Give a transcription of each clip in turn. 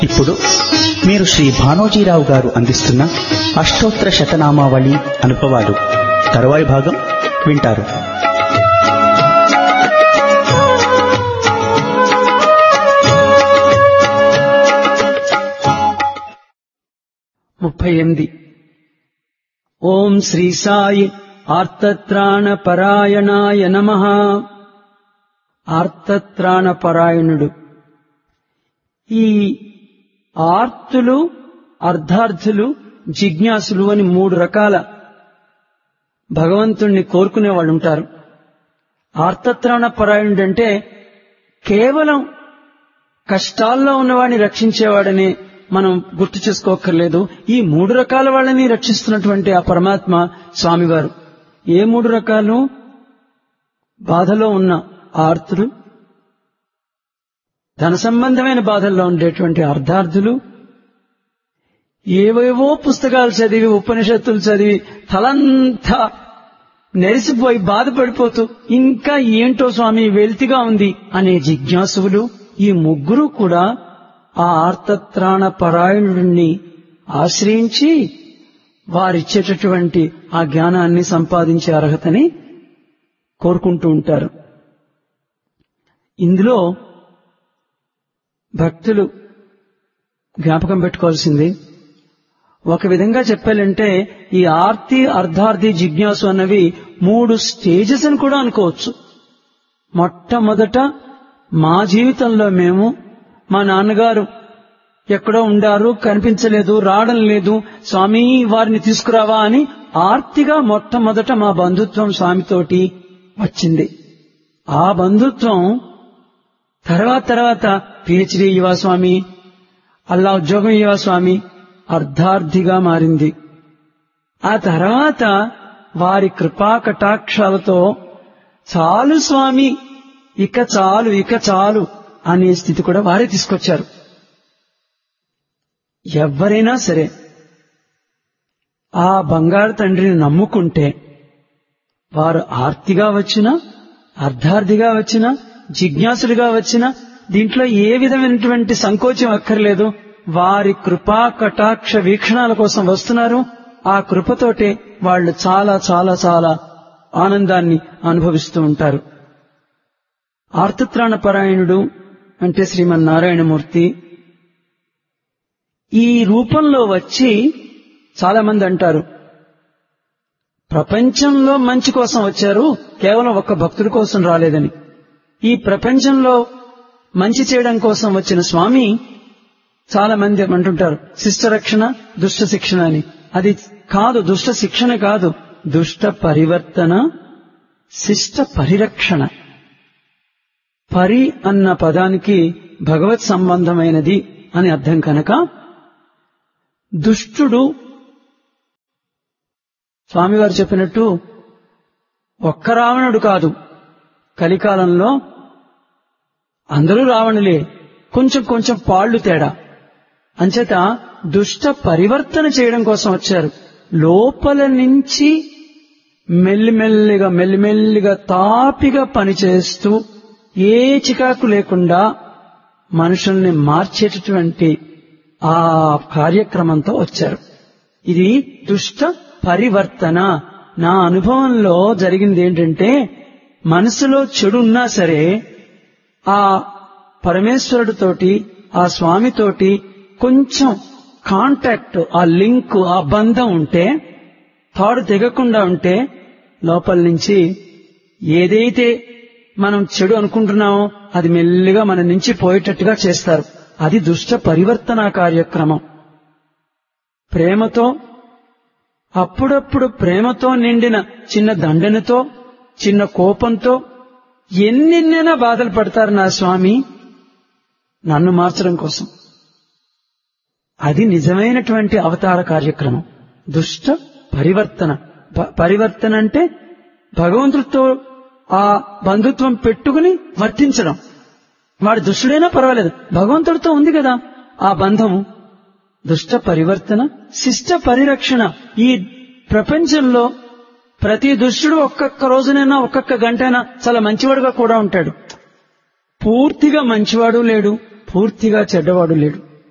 ఇప్పుడు మీరు శ్రీ భానోజీరావు గారు అందిస్తున్న అష్టోత్తర శతనామావళి అనుభవాలు తరువాయి భాగం వింటారు ముప్పై ఎనిమిది ఓం శ్రీ సాయి ఆర్తత్రాణ పరాయణాయ నమ ఆర్తత్రాణ పరాయణుడు ఈ ఆర్తులు అర్ధార్థులు జిజ్ఞాసులు అని మూడు రకాల భగవంతుణ్ణి కోరుకునే వాళ్ళు ఉంటారు ఆర్తత్రాణ పరాయణుడు అంటే కేవలం కష్టాల్లో ఉన్నవాడిని రక్షించేవాడని మనం గుర్తు చేసుకోక్కర్లేదు ఈ మూడు రకాల వాళ్ళని రక్షిస్తున్నటువంటి ఆ పరమాత్మ స్వామివారు ఏ మూడు రకాలు బాధలో ఉన్న ఆర్తులు ధన సంబంధమైన బాధల్లో ఉండేటువంటి అర్ధార్థులు ఏవేవో పుస్తకాలు చదివి ఉపనిషత్తులు చదివి తలంతా నెరిసిపోయి బాధపడిపోతూ ఇంకా ఏంటో స్వామి వెల్తిగా ఉంది అనే జిజ్ఞాసువులు ఈ ముగ్గురు కూడా ఆ ఆర్తత్రాణ పరాయణుడిని ఆశ్రయించి వారిచ్చేటటువంటి ఆ జ్ఞానాన్ని సంపాదించే అర్హతని కోరుకుంటూ ఉంటారు ఇందులో భక్తులు జ్ఞాపకం పెట్టుకోవాల్సింది ఒక విధంగా చెప్పాలంటే ఈ ఆర్తి అర్ధార్థి జిజ్ఞాసు అన్నవి మూడు స్టేజెస్ అని కూడా అనుకోవచ్చు మొట్టమొదట మా జీవితంలో మేము మా నాన్నగారు ఎక్కడో ఉండారు కనిపించలేదు రావడం లేదు స్వామి వారిని తీసుకురావా అని ఆర్తిగా మొట్టమొదట మా బంధుత్వం స్వామితోటి వచ్చింది ఆ బంధుత్వం తర్వాత తర్వాత పిహెచ్డి యువ స్వామి అల్లా ఉద్యోగం యువ స్వామి అర్ధార్థిగా మారింది ఆ తర్వాత వారి కృపా కటాక్షాలతో చాలు స్వామి ఇక చాలు ఇక చాలు అనే స్థితి కూడా వారే తీసుకొచ్చారు ఎవరైనా సరే ఆ బంగారు తండ్రిని నమ్ముకుంటే వారు ఆర్తిగా వచ్చినా అర్ధార్థిగా వచ్చినా జిజ్ఞాసులుగా వచ్చినా దీంట్లో ఏ విధమైనటువంటి సంకోచం అక్కర్లేదు వారి కృపా కటాక్ష వీక్షణాల కోసం వస్తున్నారు ఆ కృపతోటే వాళ్ళు చాలా చాలా చాలా ఆనందాన్ని అనుభవిస్తూ ఉంటారు ఆర్తత్రాణ పరాయణుడు అంటే శ్రీమన్నారాయణమూర్తి ఈ రూపంలో వచ్చి చాలా మంది అంటారు ప్రపంచంలో మంచి కోసం వచ్చారు కేవలం ఒక్క భక్తుడి కోసం రాలేదని ఈ ప్రపంచంలో మంచి చేయడం కోసం వచ్చిన స్వామి చాలా మంది అంటుంటారు శిష్ట రక్షణ దుష్ట శిక్షణ అని అది కాదు దుష్ట శిక్షణ కాదు దుష్ట పరివర్తన శిష్ట పరిరక్షణ పరి అన్న పదానికి భగవత్ సంబంధమైనది అని అర్థం కనుక దుష్టుడు స్వామివారు చెప్పినట్టు ఒక్క రావణుడు కాదు కలికాలంలో అందరూ రావణులే కొంచెం కొంచెం పాళ్లు తేడా అంచేత దుష్ట పరివర్తన చేయడం కోసం వచ్చారు లోపల నుంచి మెల్లిమెల్లిగా మెల్లిమెల్లిగా తాపిగా పనిచేస్తూ ఏ చికాకు లేకుండా మనుషుల్ని మార్చేటటువంటి ఆ కార్యక్రమంతో వచ్చారు ఇది దుష్ట పరివర్తన నా అనుభవంలో జరిగింది ఏంటంటే మనసులో చెడు ఉన్నా సరే ఆ పరమేశ్వరుడితోటి ఆ స్వామితోటి కొంచెం కాంటాక్ట్ ఆ లింక్ ఆ బంధం ఉంటే తాడు తెగకుండా ఉంటే లోపల నుంచి ఏదైతే మనం చెడు అనుకుంటున్నామో అది మెల్లిగా మన నుంచి పోయేటట్టుగా చేస్తారు అది దుష్ట పరివర్తన కార్యక్రమం ప్రేమతో అప్పుడప్పుడు ప్రేమతో నిండిన చిన్న దండనతో చిన్న కోపంతో ఎన్నెన్నైనా బాధలు పడతారు నా స్వామి నన్ను మార్చడం కోసం అది నిజమైనటువంటి అవతార కార్యక్రమం దుష్ట పరివర్తన పరివర్తన అంటే భగవంతుడితో ఆ బంధుత్వం పెట్టుకుని వర్తించడం వాడు దుష్టుడైనా పర్వాలేదు భగవంతుడితో ఉంది కదా ఆ బంధము దుష్ట పరివర్తన శిష్ట పరిరక్షణ ఈ ప్రపంచంలో ప్రతి దుష్టుడు ఒక్కొక్క రోజునైనా ఒక్కొక్క గంటైనా చాలా మంచివాడుగా కూడా ఉంటాడు పూర్తిగా మంచివాడు లేడు పూర్తిగా చెడ్డవాడు లేడు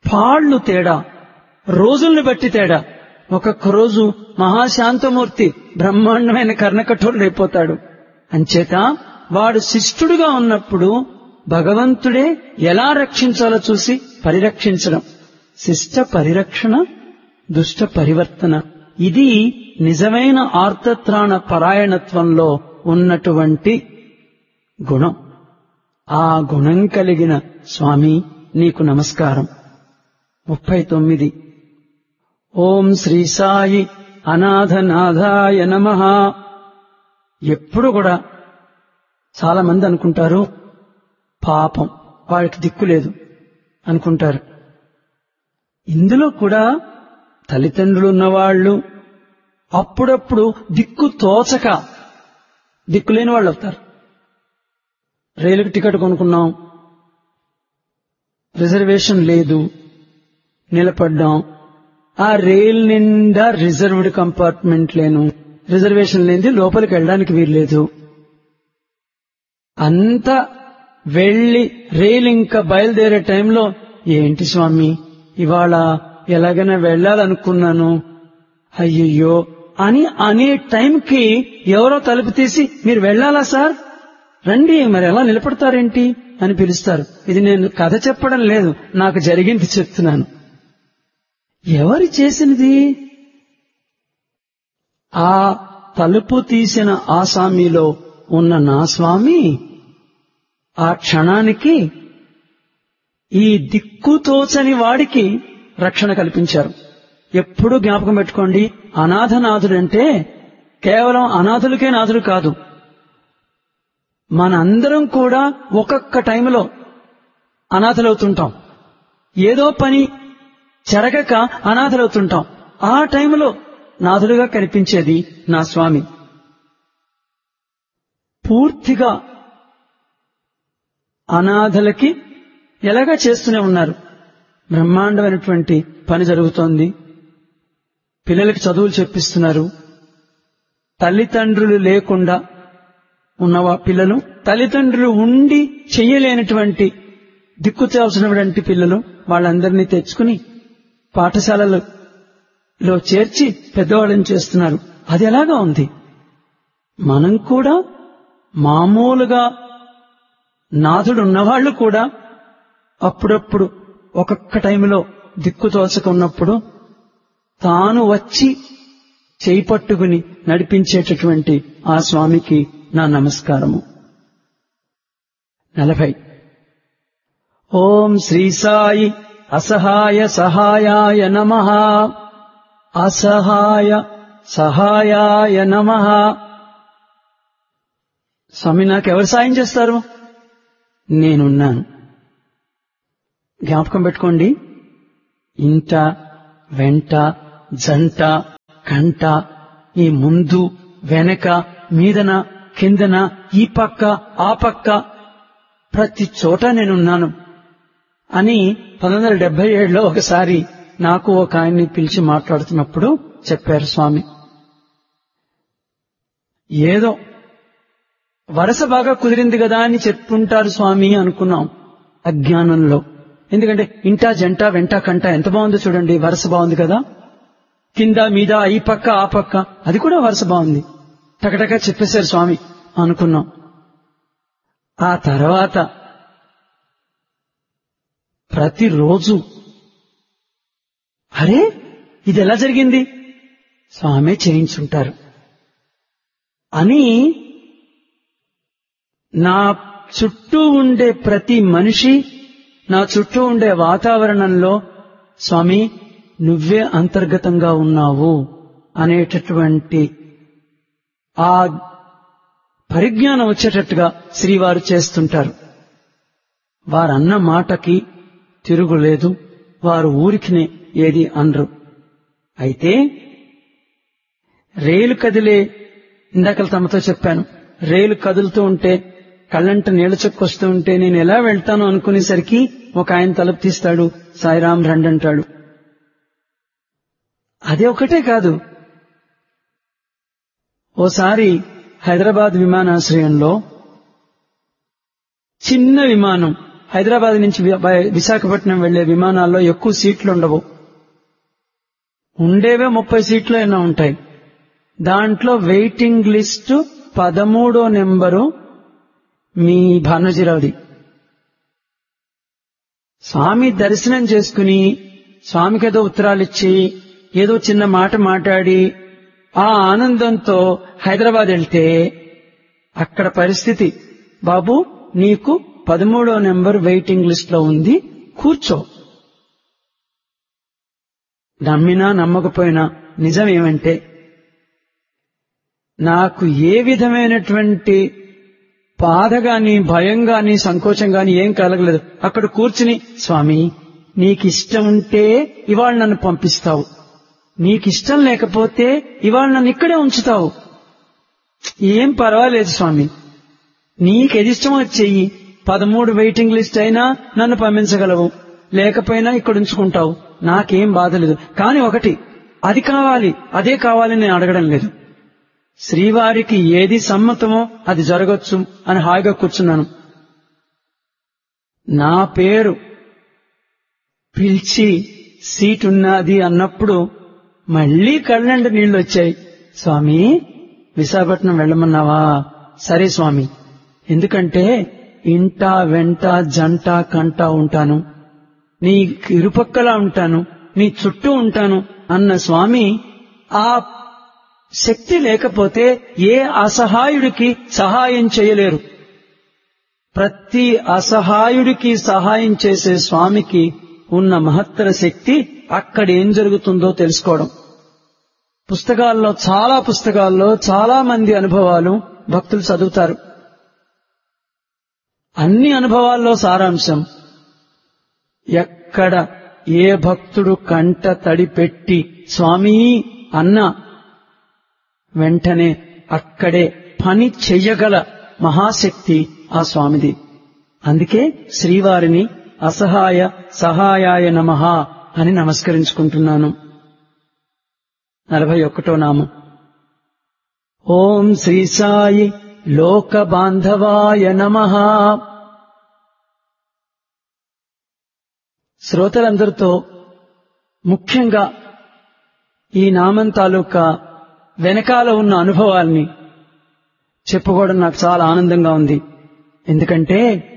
పాళ్ళు తేడా రోజుల్ని బట్టి తేడా ఒక్కొక్క రోజు మహాశాంతమూర్తి బ్రహ్మాండమైన కర్ణకఠోరుడైపోతాడు అంచేత వాడు శిష్టుడుగా ఉన్నప్పుడు భగవంతుడే ఎలా రక్షించాలో చూసి పరిరక్షించడం శిష్ట పరిరక్షణ దుష్ట పరివర్తన ఇది నిజమైన ఆర్తత్రాణ పరాయణత్వంలో ఉన్నటువంటి గుణం ఆ గుణం కలిగిన స్వామి నీకు నమస్కారం ముప్పై తొమ్మిది ఓం శ్రీ సాయి అనాథనాథాయ నమ ఎప్పుడు కూడా చాలా మంది అనుకుంటారు పాపం వాడికి దిక్కు లేదు అనుకుంటారు ఇందులో కూడా తల్లిదండ్రులు ఉన్నవాళ్లు అప్పుడప్పుడు దిక్కు తోచక దిక్కులేని వాళ్ళు అవుతారు రైలుకి టికెట్ కొనుక్కున్నాం రిజర్వేషన్ లేదు నిలబడ్డాం ఆ రైల్ నిండా రిజర్వ్డ్ కంపార్ట్మెంట్ లేను రిజర్వేషన్ లేనిది లోపలికి వెళ్ళడానికి వీల్లేదు అంతా వెళ్లి రైలు ఇంకా బయలుదేరే టైంలో ఏంటి స్వామి ఇవాళ ఎలాగైనా వెళ్ళాలనుకున్నాను అయ్యయ్యో అని అనే టైంకి ఎవరో తలుపు తీసి మీరు వెళ్ళాలా సార్ రండి మరి ఎలా నిలబడతారేంటి అని పిలుస్తారు ఇది నేను కథ చెప్పడం లేదు నాకు జరిగింది చెప్తున్నాను ఎవరు చేసినది ఆ తలుపు తీసిన ఆసామిలో ఉన్న నా స్వామి ఆ క్షణానికి ఈ దిక్కు తోచని వాడికి రక్షణ కల్పించారు ఎప్పుడూ జ్ఞాపకం పెట్టుకోండి అనాథనాథుడంటే కేవలం అనాథులకే నాథుడు కాదు మనందరం కూడా ఒక్కొక్క టైంలో అనాథలవుతుంటాం ఏదో పని చెరగక అనాథలవుతుంటాం ఆ టైంలో నాథుడుగా కనిపించేది నా స్వామి పూర్తిగా అనాథలకి ఎలాగా చేస్తూనే ఉన్నారు బ్రహ్మాండమైనటువంటి పని జరుగుతోంది పిల్లలకి చదువులు చెప్పిస్తున్నారు తల్లిదండ్రులు లేకుండా ఉన్న పిల్లలు తల్లిదండ్రులు ఉండి చెయ్యలేనటువంటి దిక్కు చేయాల్సినటువంటి పిల్లలు వాళ్ళందరినీ తెచ్చుకుని పాఠశాలలలో చేర్చి పెద్దవాళ్ళని చేస్తున్నారు అది ఎలాగా ఉంది మనం కూడా మామూలుగా నాథుడు ఉన్నవాళ్లు కూడా అప్పుడప్పుడు ఒక్కొక్క టైంలో దిక్కు తోచకున్నప్పుడు తాను వచ్చి చేయి పట్టుకుని నడిపించేటటువంటి ఆ స్వామికి నా నమస్కారము నలభై ఓం శ్రీ సాయి అసహాయ సహాయాయ నమ అసహాయ సహాయాయ నమ స్వామి నాకెవరు సాయం చేస్తారు నేనున్నాను జ్ఞాపకం పెట్టుకోండి ఇంట వెంట జంట కంట ఈ ముందు వెనక మీదన కిందన ఈ పక్క ఆ పక్క ప్రతి చోట నేనున్నాను అని పంతొమ్మిది వందల డెబ్బై ఏడులో ఒకసారి నాకు ఒక ఆయన్ని పిలిచి మాట్లాడుతున్నప్పుడు చెప్పారు స్వామి ఏదో వరస బాగా కుదిరింది కదా అని చెప్పుంటారు స్వామి అనుకున్నాం అజ్ఞానంలో ఎందుకంటే ఇంటా జంట వెంట కంట ఎంత బాగుందో చూడండి వరస బాగుంది కదా కింద మీద ఈ పక్క ఆ పక్క అది కూడా వరుస బాగుంది టకటక చెప్పేశారు స్వామి అనుకున్నాం ఆ తర్వాత ప్రతిరోజు అరే ఇది ఎలా జరిగింది స్వామి చేయించుంటారు అని నా చుట్టూ ఉండే ప్రతి మనిషి నా చుట్టూ ఉండే వాతావరణంలో స్వామి నువ్వే అంతర్గతంగా ఉన్నావు అనేటటువంటి ఆ పరిజ్ఞానం వచ్చేటట్టుగా శ్రీవారు చేస్తుంటారు వారన్న మాటకి తిరుగులేదు వారు ఊరికినే ఏది అనరు అయితే రైలు కదిలే ఇందాక తమతో చెప్పాను రైలు కదులుతూ ఉంటే కళ్ళంట నీళ్ల చొక్కొస్తూ ఉంటే నేను ఎలా వెళ్తాను అనుకునేసరికి ఒక ఆయన తలుపు తీస్తాడు సాయిరాం రండంటాడు అదే ఒకటే కాదు ఓసారి హైదరాబాద్ విమానాశ్రయంలో చిన్న విమానం హైదరాబాద్ నుంచి వి- బయ- విశాఖపట్నం వెళ్లే విమానాల్లో ఎక్కువ సీట్లు ఉండవు ఉండేవే ముప్పై సీట్లు అయినా ఉంటాయి దాంట్లో వెయిటింగ్ లిస్ట్ పదమూడో నెంబరు మీ భానుజీరావుది స్వామి దర్శనం చేసుకుని స్వామికి ఏదో ఉత్తరాలు ఇచ్చి ఏదో చిన్న మాట మాట్లాడి ఆ ఆనందంతో హైదరాబాద్ వెళ్తే అక్కడ పరిస్థితి బాబు నీకు పదమూడో నెంబర్ వెయిటింగ్ లిస్ట్ లో ఉంది కూర్చో నమ్మినా నమ్మకపోయినా నిజం ఏమంటే నాకు ఏ విధమైనటువంటి బాధ గాని భయం గాని సంకోచం గాని ఏం కలగలేదు అక్కడ కూర్చుని స్వామి నీకిష్టం ఉంటే ఇవాళ నన్ను పంపిస్తావు నీకిష్టం లేకపోతే ఇవాళ నన్ను ఇక్కడే ఉంచుతావు ఏం పర్వాలేదు స్వామి నీకేది ఇష్టమో చెయ్యి పదమూడు వెయిటింగ్ లిస్ట్ అయినా నన్ను పంపించగలవు లేకపోయినా ఇక్కడ ఉంచుకుంటావు నాకేం బాధ లేదు కానీ ఒకటి అది కావాలి అదే కావాలని నేను అడగడం లేదు శ్రీవారికి ఏది సమ్మతమో అది జరగచ్చు అని హాయిగా కూర్చున్నాను నా పేరు పిలిచి సీట్ ఉన్నది అన్నప్పుడు మళ్లీ కళ్ళంట నీళ్లు వచ్చాయి స్వామి విశాఖపట్నం వెళ్ళమన్నావా సరే స్వామి ఎందుకంటే ఇంట వెంట జంట కంట ఉంటాను నీ ఇరుపక్కలా ఉంటాను నీ చుట్టూ ఉంటాను అన్న స్వామి ఆ శక్తి లేకపోతే ఏ అసహాయుడికి సహాయం చేయలేరు ప్రతి అసహాయుడికి సహాయం చేసే స్వామికి ఉన్న మహత్తర శక్తి అక్కడ ఏం జరుగుతుందో తెలుసుకోవడం పుస్తకాల్లో చాలా పుస్తకాల్లో చాలా మంది అనుభవాలు భక్తులు చదువుతారు అన్ని అనుభవాల్లో సారాంశం ఎక్కడ ఏ భక్తుడు కంట తడి పెట్టి స్వామి అన్న వెంటనే అక్కడే పని చెయ్యగల మహాశక్తి ఆ స్వామిది అందుకే శ్రీవారిని అసహాయ సహాయాయ నమః అని నమస్కరించుకుంటున్నాను నలభై ఒకటో నామం ఓం శ్రీ సాయి లోక బాంధవాయ నమః శ్రోతలందరితో ముఖ్యంగా ఈ నామం తాలూకా వెనకాల ఉన్న అనుభవాల్ని చెప్పుకోవడం నాకు చాలా ఆనందంగా ఉంది ఎందుకంటే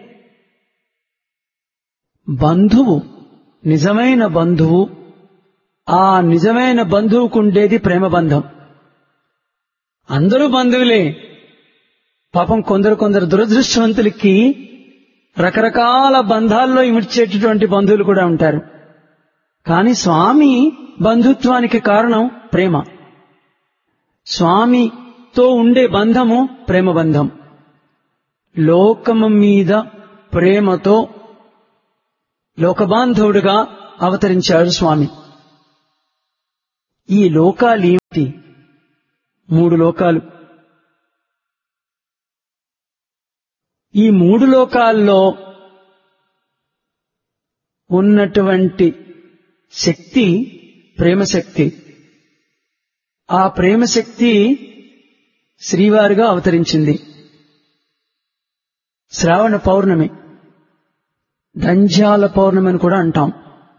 బంధువు నిజమైన బంధువు ఆ నిజమైన బంధువుకు ఉండేది ప్రేమ బంధం అందరూ బంధువులే పాపం కొందరు కొందరు దురదృష్టవంతులకి రకరకాల బంధాల్లో ఇమిడ్చేటటువంటి బంధువులు కూడా ఉంటారు కానీ స్వామి బంధుత్వానికి కారణం ప్రేమ స్వామితో ఉండే బంధము ప్రేమ బంధం లోకము మీద ప్రేమతో లోకబాంధవుడుగా అవతరించాడు స్వామి ఈ లోకాలు ఏమిటి మూడు లోకాలు ఈ మూడు లోకాల్లో ఉన్నటువంటి శక్తి ప్రేమశక్తి ఆ ప్రేమశక్తి శ్రీవారిగా అవతరించింది శ్రావణ పౌర్ణమి దంజాల పౌర్ణమి అని కూడా అంటాం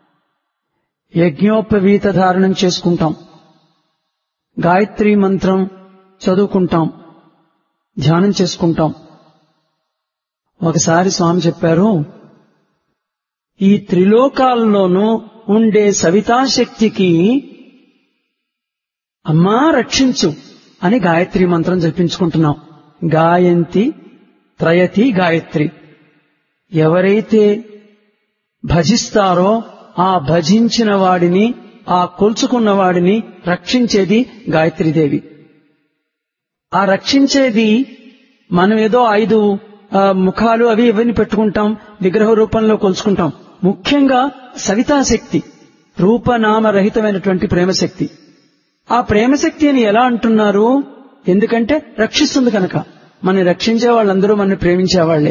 యజ్ఞోపవీత ధారణం చేసుకుంటాం గాయత్రి మంత్రం చదువుకుంటాం ధ్యానం చేసుకుంటాం ఒకసారి స్వామి చెప్పారు ఈ త్రిలోకాల్లోనూ ఉండే సవితాశక్తికి అమ్మా రక్షించు అని గాయత్రి మంత్రం జపించుకుంటున్నాం గాయంతి త్రయతి గాయత్రి ఎవరైతే భజిస్తారో ఆ భజించిన వాడిని ఆ కొల్చుకున్న వాడిని రక్షించేది గాయత్రీదేవి ఆ రక్షించేది మనం ఏదో ఐదు ఆ, ముఖాలు అవి ఇవన్నీ పెట్టుకుంటాం విగ్రహ రూపంలో కొలుచుకుంటాం ముఖ్యంగా సవితాశక్తి రూపనామరహితమైనటువంటి ప్రేమశక్తి ఆ ప్రేమశక్తి అని ఎలా అంటున్నారు ఎందుకంటే రక్షిస్తుంది కనుక మన రక్షించే వాళ్ళందరూ మన ప్రేమించే వాళ్లే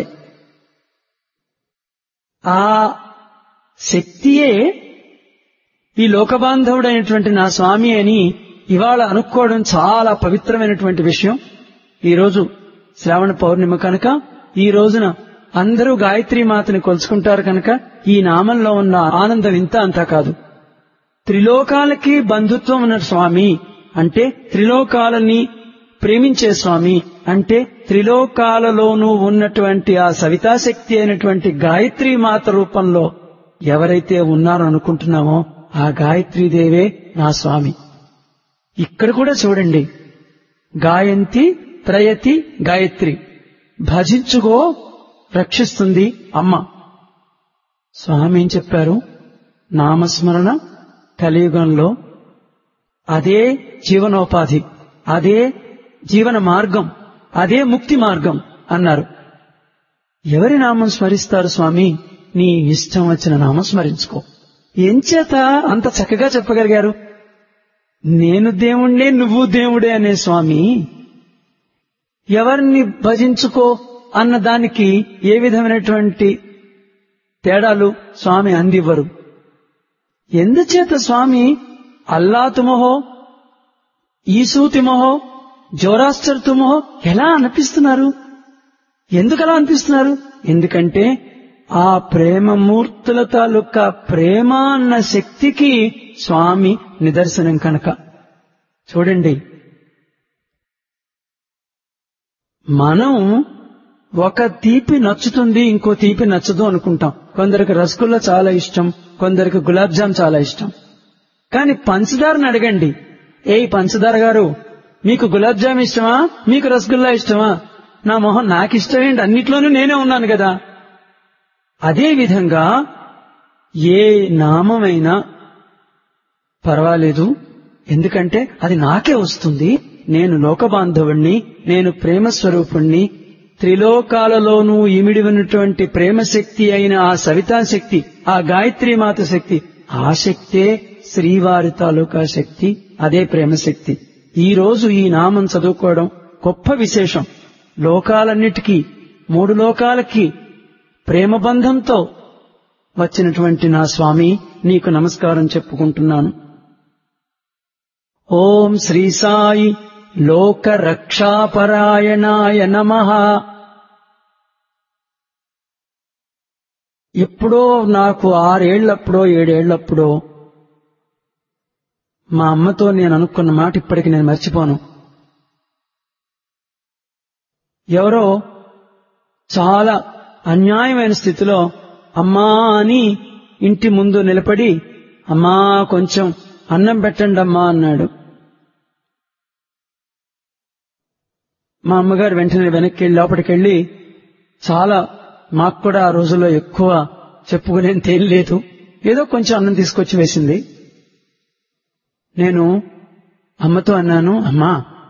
ఆ శక్తియే ఈ లోకబాంధవుడైనటువంటి నా స్వామి అని ఇవాళ అనుకోవడం చాలా పవిత్రమైనటువంటి విషయం ఈరోజు శ్రావణ పౌర్ణిమ కనుక ఈ రోజున అందరూ గాయత్రి మాతని కొలుచుకుంటారు కనుక ఈ నామంలో ఉన్న ఆనందం ఇంత అంతా కాదు త్రిలోకాలకి బంధుత్వం ఉన్న స్వామి అంటే త్రిలోకాలని ప్రేమించే స్వామి అంటే త్రిలోకాలలోనూ ఉన్నటువంటి ఆ సవితాశక్తి అయినటువంటి గాయత్రి మాత రూపంలో ఎవరైతే ఉన్నారో అనుకుంటున్నామో ఆ గాయత్రీదేవే నా స్వామి ఇక్కడ కూడా చూడండి గాయంతి త్రయతి గాయత్రి భజించుకో రక్షిస్తుంది అమ్మ స్వామి ఏం చెప్పారు నామస్మరణ కలియుగంలో అదే జీవనోపాధి అదే జీవన మార్గం అదే ముక్తి మార్గం అన్నారు ఎవరి నామం స్మరిస్తారు స్వామి నీ ఇష్టం వచ్చిన నామం స్మరించుకో ఎంచేత అంత చక్కగా చెప్పగలిగారు నేను దేవుణ్ణే నువ్వు దేవుడే అనే స్వామి ఎవరిని భజించుకో అన్న దానికి ఏ విధమైనటువంటి తేడాలు స్వామి అందివ్వరు ఎందుచేత స్వామి అల్లా తుమహో ఈసూ తిమహో జోరాస్టర్ తుమహో ఎలా అనిపిస్తున్నారు ఎందుకు అలా అనిపిస్తున్నారు ఎందుకంటే ఆ ప్రేమ మూర్తుల తాలూకా ప్రేమ అన్న శక్తికి స్వామి నిదర్శనం కనుక చూడండి మనం ఒక తీపి నచ్చుతుంది ఇంకో తీపి నచ్చదు అనుకుంటాం కొందరికి రసగుల్లా చాలా ఇష్టం కొందరికి గులాబ్ జామ్ చాలా ఇష్టం కానీ పంచదారని అడగండి ఏ పంచదార గారు మీకు గులాబ్ జామ్ ఇష్టమా మీకు రసగుల్లా ఇష్టమా నా మొహం నాకు ఇష్టమేంటి అన్నిట్లోనూ నేనే ఉన్నాను కదా అదే విధంగా ఏ నామమైనా పర్వాలేదు ఎందుకంటే అది నాకే వస్తుంది నేను లోకబాంధవుణ్ణి నేను ప్రేమ స్వరూపుణ్ణి త్రిలోకాలలోనూ ఇమిడి ఉన్నటువంటి ప్రేమ శక్తి అయిన ఆ సవితా శక్తి ఆ గాయత్రి మాత శక్తి ఆ శక్తే శ్రీవారి తాలూకా శక్తి అదే ప్రేమ శక్తి ఈ రోజు ఈ నామం చదువుకోవడం గొప్ప విశేషం లోకాలన్నిటికీ మూడు లోకాలకి ప్రేమ బంధంతో వచ్చినటువంటి నా స్వామి నీకు నమస్కారం చెప్పుకుంటున్నాను ఓం శ్రీ సాయి లోక రక్షాపరాయణాయ నమ ఎప్పుడో నాకు ఆరేళ్లప్పుడో ఏడేళ్లప్పుడో మా అమ్మతో నేను అనుకున్న మాట ఇప్పటికి నేను మర్చిపోను ఎవరో చాలా అన్యాయమైన స్థితిలో అమ్మా అని ఇంటి ముందు నిలబడి అమ్మా కొంచెం అన్నం పెట్టండి అమ్మా అన్నాడు మా అమ్మగారు వెంటనే వెనక్కి వెళ్ళి లోపలికి వెళ్ళి చాలా మాకు కూడా ఆ రోజుల్లో ఎక్కువ చెప్పుకునేంత ఏం లేదు ఏదో కొంచెం అన్నం తీసుకొచ్చి వేసింది నేను అమ్మతో అన్నాను అమ్మా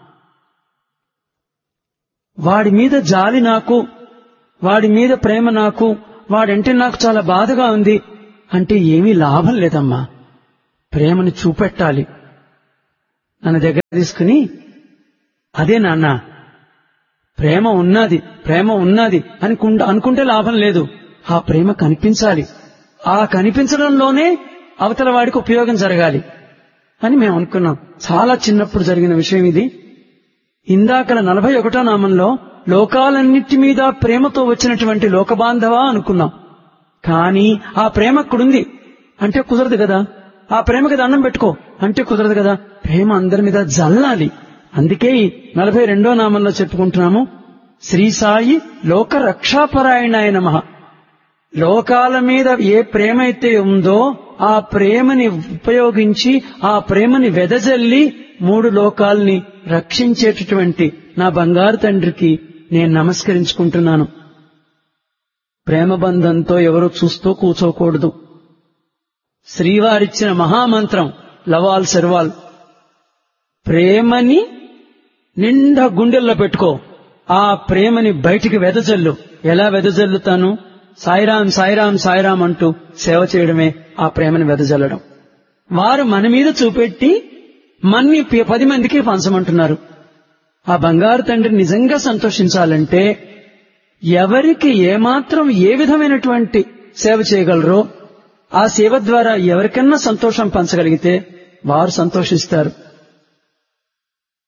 వాడి మీద జాలి నాకు వాడి మీద ప్రేమ నాకు వాడంటే నాకు చాలా బాధగా ఉంది అంటే ఏమీ లాభం లేదమ్మా ప్రేమను చూపెట్టాలి నన్ను దగ్గర తీసుకుని అదే నాన్న ప్రేమ ఉన్నది ప్రేమ ఉన్నది అని అనుకుంటే లాభం లేదు ఆ ప్రేమ కనిపించాలి ఆ కనిపించడంలోనే అవతల వాడికి ఉపయోగం జరగాలి అని మేము అనుకున్నాం చాలా చిన్నప్పుడు జరిగిన విషయం ఇది ఇందాకల నలభై ఒకటో నామంలో లోకాలన్నిటి మీద ప్రేమతో వచ్చినటువంటి లోకబాంధవా అనుకున్నాం కానీ ఆ ప్రేమ అక్కడుంది అంటే కుదరదు కదా ఆ ప్రేమకి దండం పెట్టుకో అంటే కుదరదు కదా ప్రేమ అందరి మీద జల్లాలి అందుకే ఈ నలభై రెండో నామంలో చెప్పుకుంటున్నాము శ్రీ సాయి లోక రక్షాపరాయణాయ నమ లోకాల మీద ఏ ప్రేమ అయితే ఉందో ఆ ప్రేమని ఉపయోగించి ఆ ప్రేమని వెదజల్లి మూడు లోకాల్ని రక్షించేటటువంటి నా బంగారు తండ్రికి నేను నమస్కరించుకుంటున్నాను ప్రేమ బంధంతో ఎవరో చూస్తూ కూర్చోకూడదు శ్రీవారిచ్చిన మహామంత్రం లవాల్ సెర్వాల్ ప్రేమని నిండా గుండెల్లో పెట్టుకో ఆ ప్రేమని బయటికి వెదజల్లు ఎలా వెదజల్లుతాను సాయిరాం సాయిరాం సాయిరాం అంటూ సేవ చేయడమే ఆ ప్రేమని వెదజల్లడం వారు మన మీద చూపెట్టి మన్ని పది మందికి పంచమంటున్నారు ఆ బంగారు తండ్రి నిజంగా సంతోషించాలంటే ఎవరికి ఏమాత్రం ఏ విధమైనటువంటి సేవ చేయగలరో ఆ సేవ ద్వారా ఎవరికన్నా సంతోషం పంచగలిగితే వారు సంతోషిస్తారు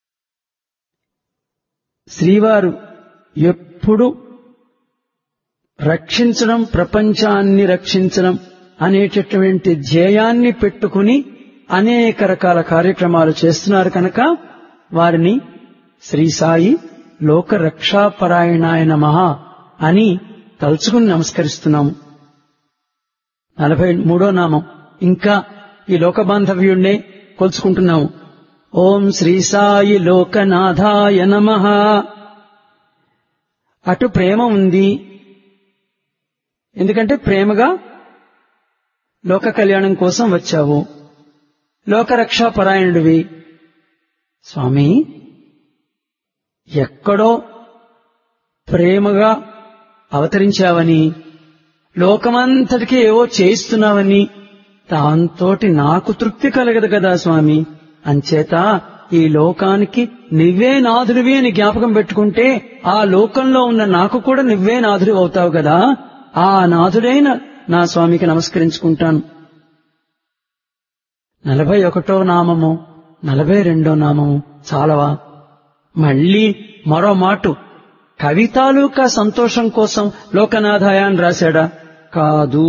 శ్రీవారు ఎప్పుడు రక్షించడం ప్రపంచాన్ని రక్షించడం అనేటటువంటి ధ్యేయాన్ని పెట్టుకుని అనేక రకాల కార్యక్రమాలు చేస్తున్నారు కనుక వారిని శ్రీ సాయి లోక రక్షాపరాయణాయ నమః అని తలుచుకుని నమస్కరిస్తున్నాము నలభై మూడో నామం ఇంకా ఈ లోక బాంధవ్యుణ్ణే కొలుచుకుంటున్నాము ఓం శ్రీ సాయి లోకనాథాయ నమ అటు ప్రేమ ఉంది ఎందుకంటే ప్రేమగా లోక కళ్యాణం కోసం వచ్చావు లోకరక్షా పరాయణుడివి స్వామి ఎక్కడో ప్రేమగా అవతరించావని లోకమంతటికి ఏవో చేయిస్తున్నావని దాంతోటి నాకు తృప్తి కలగదు కదా స్వామి అంచేత ఈ లోకానికి నువ్వే నాథుడివి అని జ్ఞాపకం పెట్టుకుంటే ఆ లోకంలో ఉన్న నాకు కూడా నువ్వే నాథుడు అవుతావు కదా ఆ నాథుడైన నా స్వామికి నమస్కరించుకుంటాను నలభై ఒకటో నామము నలభై రెండో నామము చాలవా మళ్ళీ మరో మాటు కవి తాలూకా సంతోషం కోసం లోకనాథాయ అని రాశాడా కాదు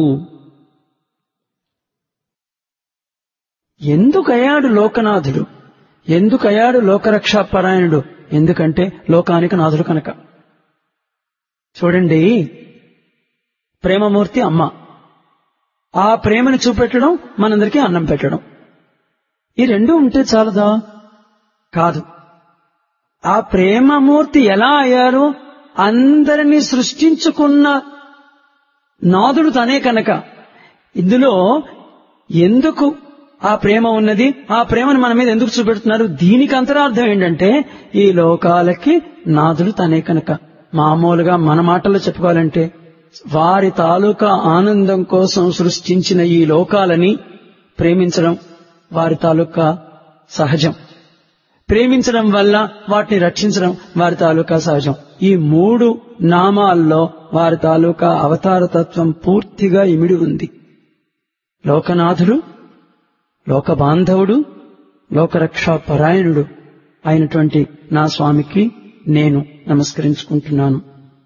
ఎందుకయ్యాడు లోకనాథుడు ఎందుకయ్యాడు లోకరక్షాపరాయణుడు ఎందుకంటే లోకానికి నాథుడు కనుక చూడండి ప్రేమమూర్తి అమ్మ ఆ ప్రేమను చూపెట్టడం మనందరికీ అన్నం పెట్టడం ఈ రెండు ఉంటే చాలదా కాదు ఆ ప్రేమమూర్తి ఎలా అయ్యారు అందరినీ సృష్టించుకున్న నాదుడు తనే కనుక ఇందులో ఎందుకు ఆ ప్రేమ ఉన్నది ఆ ప్రేమను మన మీద ఎందుకు చూపెడుతున్నారు దీనికి అంతరార్థం ఏంటంటే ఈ లోకాలకి నాదుడు తనే కనుక మామూలుగా మన మాటల్లో చెప్పుకోవాలంటే వారి తాలూకా ఆనందం కోసం సృష్టించిన ఈ లోకాలని ప్రేమించడం వారి తాలూకా సహజం ప్రేమించడం వల్ల వాటిని రక్షించడం వారి తాలూకా సహజం ఈ మూడు నామాల్లో వారి తాలూకా అవతార తత్వం పూర్తిగా ఇమిడి ఉంది లోకనాథుడు లోక బాంధవుడు లోకరక్షా పరాయణుడు అయినటువంటి నా స్వామికి నేను నమస్కరించుకుంటున్నాను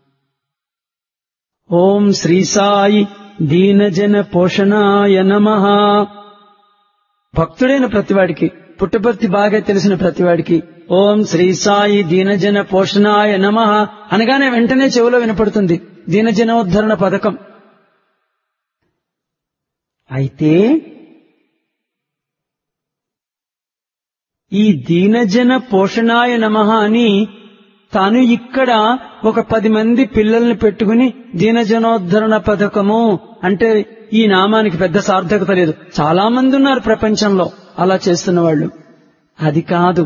ఓం శ్రీ సాయి దీనజన పోషణాయ నమ భక్తుడైన ప్రతివాడికి పుట్టపర్తి బాగా తెలిసిన ప్రతివాడికి ఓం శ్రీ సాయి దీనజన పోషణాయ నమ అనగానే వెంటనే చెవిలో వినపడుతుంది దీనజనోద్ధరణ పథకం అయితే ఈ దీనజన పోషణాయ నమ అని తాను ఇక్కడ ఒక పది మంది పిల్లల్ని పెట్టుకుని దీనజనోద్ధరణ పథకము అంటే ఈ నామానికి పెద్ద సార్థకత లేదు చాలా మంది ఉన్నారు ప్రపంచంలో అలా చేస్తున్న వాళ్ళు అది కాదు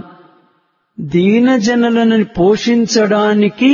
దీనజనులను పోషించడానికి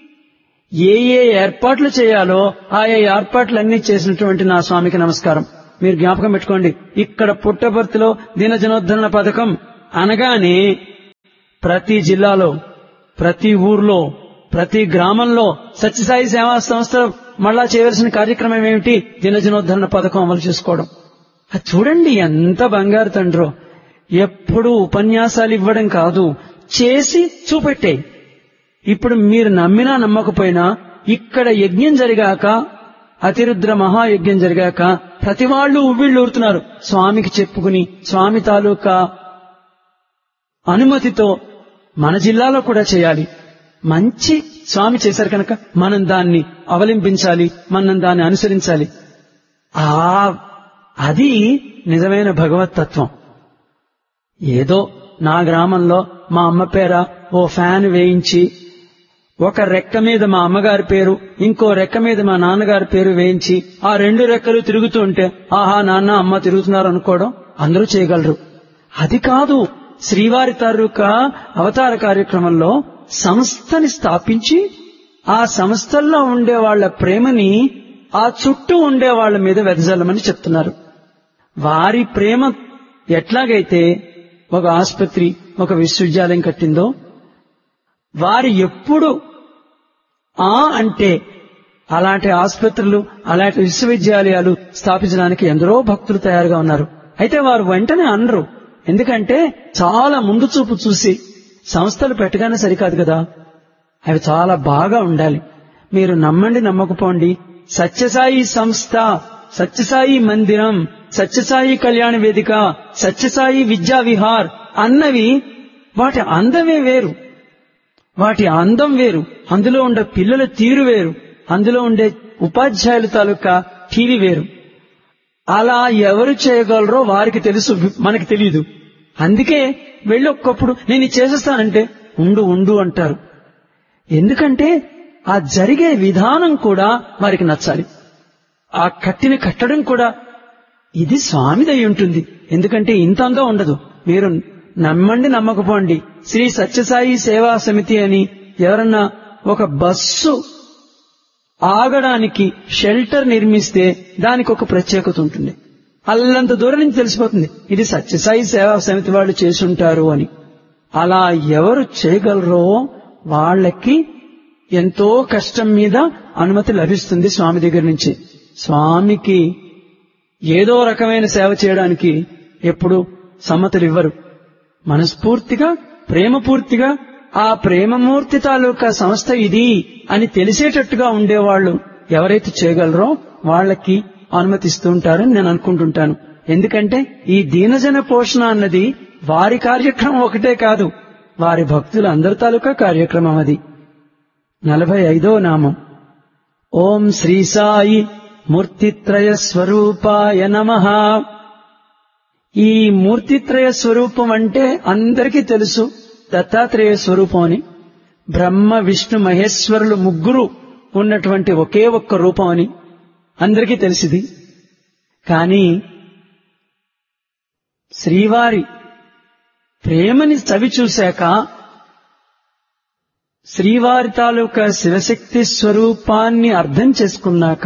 ఏ ఏ ఏర్పాట్లు చేయాలో ఆయా ఏర్పాట్లన్నీ చేసినటువంటి నా స్వామికి నమస్కారం మీరు జ్ఞాపకం పెట్టుకోండి ఇక్కడ పుట్టబర్తిలో దీనజనోద్ధరణ పథకం అనగానే ప్రతి జిల్లాలో ప్రతి ఊర్లో ప్రతి గ్రామంలో సత్యసాయి సేవా సంస్థ మళ్ళా చేయవలసిన కార్యక్రమం ఏమిటి దినజనోద్ధరణ పథకం అమలు చేసుకోవడం అది చూడండి ఎంత బంగారు తండ్రో ఎప్పుడు ఉపన్యాసాలు ఇవ్వడం కాదు చేసి చూపెట్టే ఇప్పుడు మీరు నమ్మినా నమ్మకపోయినా ఇక్కడ యజ్ఞం జరిగాక అతిరుద్ర మహాయజ్ఞం జరిగాక ప్రతి వాళ్ళు ఉవ్విళ్ళు ఊరుతున్నారు స్వామికి చెప్పుకుని స్వామి తాలూకా అనుమతితో మన జిల్లాలో కూడా చేయాలి మంచి స్వామి చేశారు కనుక మనం దాన్ని అవలంబించాలి మనం దాన్ని అనుసరించాలి ఆ అది నిజమైన భగవత్ తత్వం ఏదో నా గ్రామంలో మా అమ్మ పేర ఓ ఫ్యాన్ వేయించి ఒక రెక్క మీద మా అమ్మగారి పేరు ఇంకో రెక్క మీద మా నాన్నగారి పేరు వేయించి ఆ రెండు రెక్కలు తిరుగుతూ ఉంటే ఆహా నాన్న అమ్మ తిరుగుతున్నారు అనుకోవడం అందరూ చేయగలరు అది కాదు శ్రీవారి తాలూకా అవతార కార్యక్రమంలో సంస్థని స్థాపించి ఆ సంస్థల్లో ఉండే వాళ్ల ప్రేమని ఆ చుట్టూ ఉండే వాళ్ల మీద వెదజల్లమని చెప్తున్నారు వారి ప్రేమ ఎట్లాగైతే ఒక ఆసుపత్రి ఒక విశ్వవిద్యాలయం కట్టిందో వారి ఎప్పుడు ఆ అంటే అలాంటి ఆసుపత్రులు అలాంటి విశ్వవిద్యాలయాలు స్థాపించడానికి ఎందరో భక్తులు తయారుగా ఉన్నారు అయితే వారు వెంటనే అనరు ఎందుకంటే చాలా ముందు చూపు చూసి సంస్థలు పెట్టగానే సరికాదు కదా అవి చాలా బాగా ఉండాలి మీరు నమ్మండి నమ్మకపోండి సత్యసాయి సంస్థ సత్యసాయి మందిరం సత్యసాయి కళ్యాణ వేదిక సత్యసాయి విద్యా విహార్ అన్నవి వాటి అందమే వేరు వాటి అందం వేరు అందులో ఉండే పిల్లల తీరు వేరు అందులో ఉండే ఉపాధ్యాయుల తాలూకా తీరి వేరు అలా ఎవరు చేయగలరో వారికి తెలుసు మనకి తెలియదు అందుకే వెళ్ళి ఒక్కప్పుడు నేను ఇది చేసేస్తానంటే ఉండు ఉండు అంటారు ఎందుకంటే ఆ జరిగే విధానం కూడా వారికి నచ్చాలి ఆ కట్టిన కట్టడం కూడా ఇది స్వామిదై ఉంటుంది ఎందుకంటే ఇంతంగా ఉండదు మీరు నమ్మండి నమ్మకపోండి శ్రీ సత్యసాయి సేవా సమితి అని ఎవరన్నా ఒక బస్సు ఆగడానికి షెల్టర్ నిర్మిస్తే దానికి ఒక ప్రత్యేకత ఉంటుంది అల్లంత దూరం నుంచి తెలిసిపోతుంది ఇది సత్యసాయి సేవా సమితి వాళ్ళు చేసుంటారు అని అలా ఎవరు చేయగలరో వాళ్ళకి ఎంతో కష్టం మీద అనుమతి లభిస్తుంది స్వామి దగ్గర నుంచి స్వామికి ఏదో రకమైన సేవ చేయడానికి ఎప్పుడు సమ్మతులు ఇవ్వరు మనస్ఫూర్తిగా ప్రేమపూర్తిగా ఆ ప్రేమమూర్తి తాలూకా సంస్థ ఇది అని తెలిసేటట్టుగా ఉండేవాళ్ళు ఎవరైతే చేయగలరో వాళ్ళకి అనుమతిస్తూ ఉంటారని నేను అనుకుంటుంటాను ఎందుకంటే ఈ దీనజన పోషణ అన్నది వారి కార్యక్రమం ఒకటే కాదు వారి భక్తుల అందరి తాలూకా కార్యక్రమం అది నలభై ఐదో నామం ఓం శ్రీ సాయి మూర్తిత్రయ స్వరూపాయ నమ ఈ మూర్తిత్రయ స్వరూపం అంటే అందరికీ తెలుసు దత్తాత్రేయ స్వరూపం అని బ్రహ్మ విష్ణు మహేశ్వరులు ముగ్గురు ఉన్నటువంటి ఒకే ఒక్క రూపం అని అందరికీ తెలిసింది కానీ శ్రీవారి ప్రేమని చవి చూశాక శ్రీవారి తాలూకా శివశక్తి స్వరూపాన్ని అర్థం చేసుకున్నాక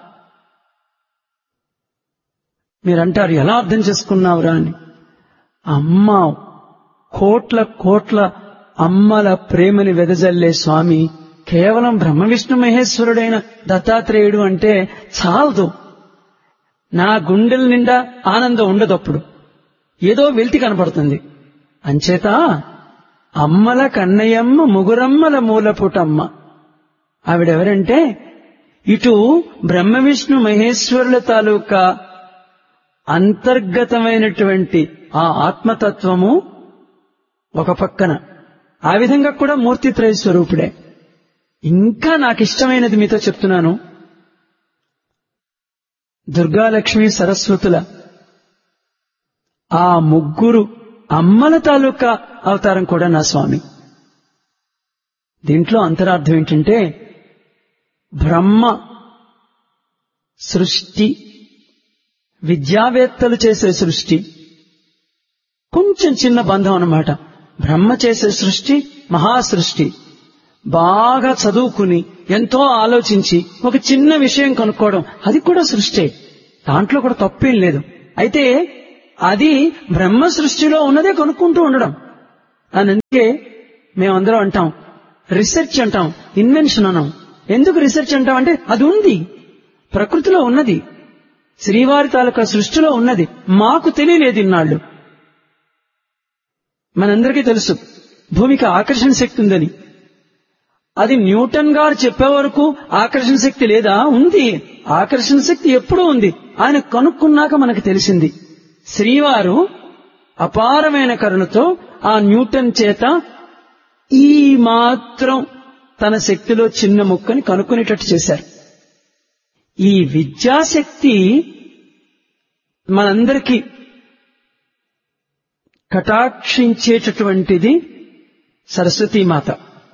మీరంటారు ఎలా అర్థం చేసుకున్నావురా అని అమ్మ కోట్ల కోట్ల అమ్మల ప్రేమని వెదజల్లే స్వామి కేవలం బ్రహ్మ విష్ణు మహేశ్వరుడైన దత్తాత్రేయుడు అంటే చాలదు నా గుండెల నిండా ఆనందం ఉండదప్పుడు ఏదో వెల్తి కనపడుతుంది అంచేత అమ్మల కన్నయ్యమ్మ ముగురమ్మల మూలపుటమ్మ ఆవిడెవరంటే ఇటు బ్రహ్మ విష్ణు మహేశ్వరుల తాలూకా అంతర్గతమైనటువంటి ఆ ఆత్మతత్వము ఒక పక్కన ఆ విధంగా కూడా మూర్తిత్రయ స్వరూపుడే ఇంకా నాకు ఇష్టమైనది మీతో చెప్తున్నాను దుర్గాలక్ష్మి సరస్వతుల ఆ ముగ్గురు అమ్మల తాలూకా అవతారం కూడా నా స్వామి దీంట్లో అంతరార్థం ఏంటంటే బ్రహ్మ సృష్టి విద్యావేత్తలు చేసే సృష్టి కొంచెం చిన్న బంధం అన్నమాట బ్రహ్మ చేసే సృష్టి మహాసృష్టి బాగా చదువుకుని ఎంతో ఆలోచించి ఒక చిన్న విషయం కనుక్కోవడం అది కూడా సృష్టి దాంట్లో కూడా తప్పేం లేదు అయితే అది బ్రహ్మ సృష్టిలో ఉన్నదే కనుక్కుంటూ ఉండడం అని అందుకే మేమందరం అంటాం రీసెర్చ్ అంటాం ఇన్వెన్షన్ అన్నాం ఎందుకు రీసెర్చ్ అంటాం అంటే అది ఉంది ప్రకృతిలో ఉన్నది శ్రీవారి తాలూకా సృష్టిలో ఉన్నది మాకు తెలియలేదు ఇన్నాళ్ళు మనందరికీ తెలుసు భూమికి ఆకర్షణ శక్తి ఉందని అది న్యూటన్ గారు చెప్పే వరకు ఆకర్షణ శక్తి లేదా ఉంది ఆకర్షణ శక్తి ఎప్పుడూ ఉంది ఆయన కనుక్కున్నాక మనకు తెలిసింది శ్రీవారు అపారమైన కరుణతో ఆ న్యూటన్ చేత ఈ మాత్రం తన శక్తిలో చిన్న ముక్కని కనుక్కునేటట్టు చేశారు ఈ విద్యాశక్తి మనందరికీ కటాక్షించేటటువంటిది సరస్వతీమాత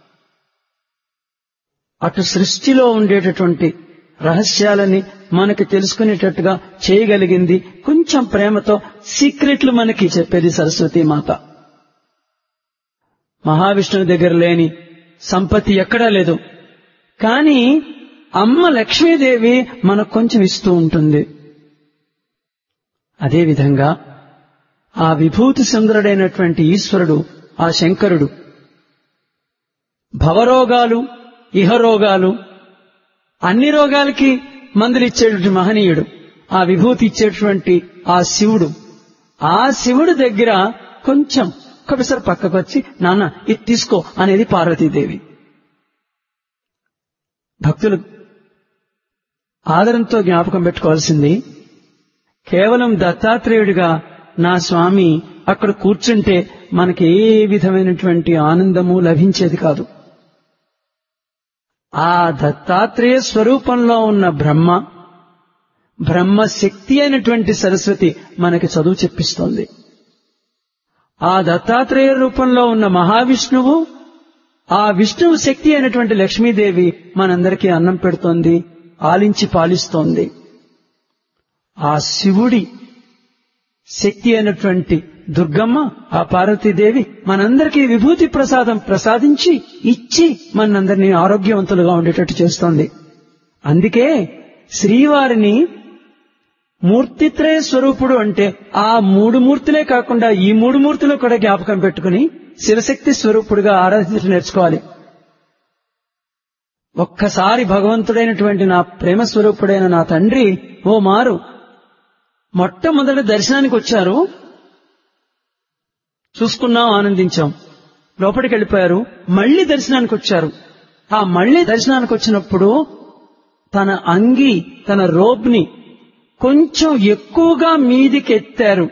అటు సృష్టిలో ఉండేటటువంటి రహస్యాలని మనకి తెలుసుకునేటట్టుగా చేయగలిగింది కొంచెం ప్రేమతో సీక్రెట్లు మనకి చెప్పేది సరస్వతీమాత మహావిష్ణువు దగ్గర లేని సంపత్తి ఎక్కడా లేదు కానీ అమ్మ లక్ష్మీదేవి మనకు కొంచెం ఇస్తూ ఉంటుంది అదేవిధంగా ఆ విభూతి సుందరుడైనటువంటి ఈశ్వరుడు ఆ శంకరుడు భవరోగాలు ఇహరోగాలు అన్ని రోగాలకి మందులు ఇచ్చేటువంటి మహనీయుడు ఆ విభూతి ఇచ్చేటువంటి ఆ శివుడు ఆ శివుడు దగ్గర కొంచెం ఒకసారి పక్కకు వచ్చి నాన్న ఇది తీసుకో అనేది పార్వతీదేవి భక్తులు ఆదరంతో జ్ఞాపకం పెట్టుకోవాల్సింది కేవలం దత్తాత్రేయుడిగా నా స్వామి అక్కడ కూర్చుంటే మనకి ఏ విధమైనటువంటి ఆనందము లభించేది కాదు ఆ దత్తాత్రేయ స్వరూపంలో ఉన్న బ్రహ్మ బ్రహ్మ శక్తి అయినటువంటి సరస్వతి మనకి చదువు చెప్పిస్తోంది ఆ దత్తాత్రేయ రూపంలో ఉన్న మహావిష్ణువు ఆ విష్ణువు శక్తి అయినటువంటి లక్ష్మీదేవి మనందరికీ అన్నం పెడుతోంది ఆలించి పాలిస్తోంది ఆ శివుడి శక్తి అయినటువంటి దుర్గమ్మ ఆ పార్వతీదేవి మనందరికీ విభూతి ప్రసాదం ప్రసాదించి ఇచ్చి మనందరినీ ఆరోగ్యవంతులుగా ఉండేటట్టు చేస్తోంది అందుకే శ్రీవారిని మూర్తిత్రయ స్వరూపుడు అంటే ఆ మూడు మూర్తులే కాకుండా ఈ మూడు మూర్తులు కూడా జ్ఞాపకం పెట్టుకుని శివశక్తి స్వరూపుడుగా ఆరాధించడం నేర్చుకోవాలి ఒక్కసారి భగవంతుడైనటువంటి నా ప్రేమ స్వరూపుడైన నా తండ్రి ఓ మారు మొట్టమొదటి దర్శనానికి వచ్చారు చూసుకున్నాం ఆనందించాం లోపలికి వెళ్ళిపోయారు మళ్లీ దర్శనానికి వచ్చారు ఆ మళ్లీ దర్శనానికి వచ్చినప్పుడు తన అంగి తన రోబ్ని కొంచెం ఎక్కువగా మీదికి ఎత్తారు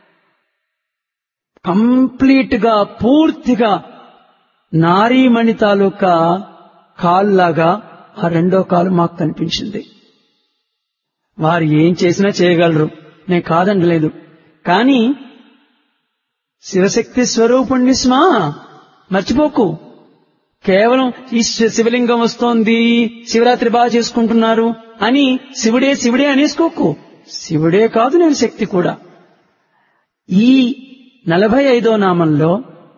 కంప్లీట్ గా పూర్తిగా నారీమణి తాలూకా కాల్లాగా ఆ రెండో కాలు మాకు కనిపించింది వారు ఏం చేసినా చేయగలరు నేను కాదనలేదు కానీ శివశక్తి స్వరూపుణ్ణి స్మా మర్చిపోకు కేవలం ఈ శివలింగం వస్తోంది శివరాత్రి బాగా చేసుకుంటున్నారు అని శివుడే శివుడే అనేసుకోకు శివుడే కాదు నేను శక్తి కూడా ఈ నలభై ఐదో నామంలో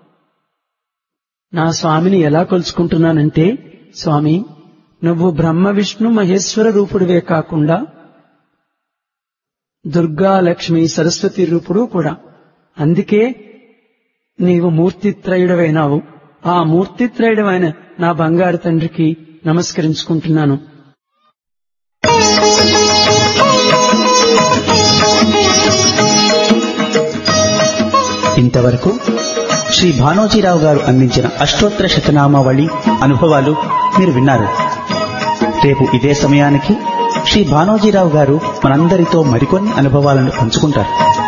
నా స్వామిని ఎలా కొలుచుకుంటున్నానంటే స్వామి నువ్వు బ్రహ్మ విష్ణు మహేశ్వర రూపుడివే కాకుండా దుర్గా లక్ష్మి సరస్వతి రూపుడు కూడా అందుకే నీవు మూర్తిత్రయుడవైనావు ఆ మూర్తిత్రయుడమైన నా బంగారు తండ్రికి నమస్కరించుకుంటున్నాను ఇంతవరకు శ్రీ భానోజీరావు గారు అందించిన అష్టోత్తర శతనామావళి అనుభవాలు మీరు విన్నారు రేపు ఇదే సమయానికి శ్రీ భానోజీరావు గారు మనందరితో మరికొన్ని అనుభవాలను పంచుకుంటారు